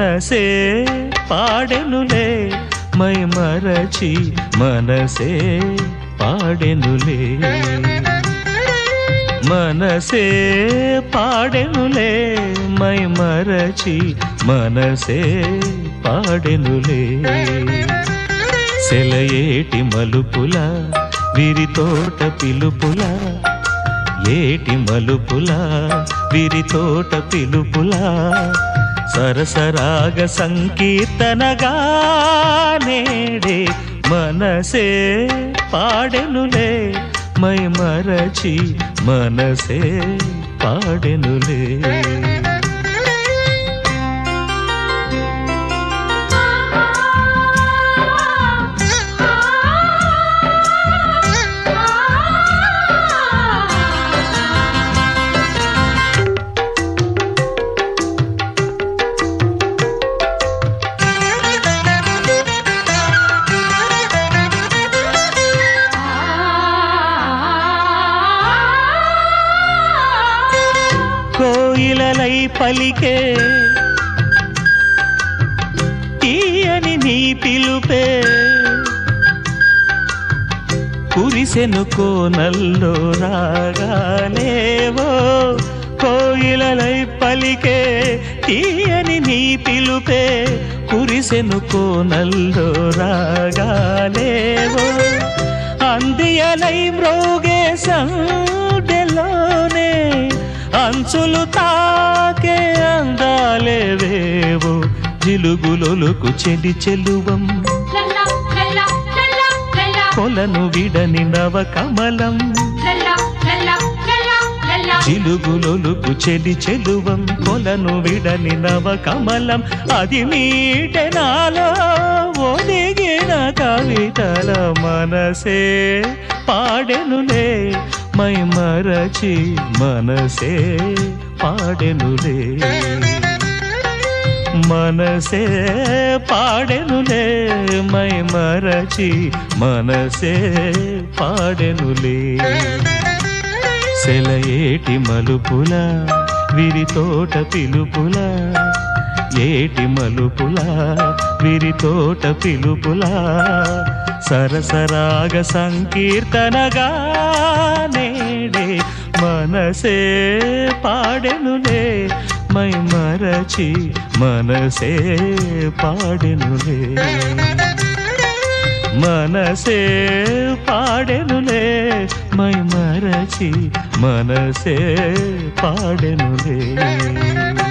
మనసే పాడెనులే మై మరచి మనసే పాడెనులే మనసే పాడెనులే మై మరచి మనసే పాడెనులే సెలయేటి మలుపుల విరితోట పిలుపుల ఏటి మలుపుల విరితోట పిలుపుల సరసరాగ సంకీర్తనగా నేడే మనసే పాడెనులే మై మరచి మనసే పాడెనులే కోయిలలై పలికే తీయని నీ పిలుపే కురిసెను కోనల్లో రాగాలేవో కోయిలలై పలికే తీయని నీ పిలుపే కురిసెను కోనల్లో రాగాలేవో అందియలై మ్రోగే సందెలోనే అంచులు తాకే అందాలేవేవో జిలుగులొలుకు చెలి చెలువం లల్లా లల్లా లల్లా లల్లా కొలను విడని నవ కమలం లల్లా లల్లా లల్లా లల్లా చిలుగులొలుకు చెలి చెలువం కొలను విడని నవ కమలం అది మీటెనాలో ఒదిగిన కవితల మనసే పాడెనులే మై మరచి మనసే పాడెనులే మనసే పాడెనులే మై మరచి మనసే పాడెనులే సెలయేటి మలుపుల విరితోట పిలుపుల ఏటి మలుపుల విరితోట పిలుపుల సరసరాగ సంకీర్తనగా నేడే మనసే పాడెనులే మై మరచి మనసే పాడెనులే మనసే పాడెనులే మై మరచి మనసే పాడెనులే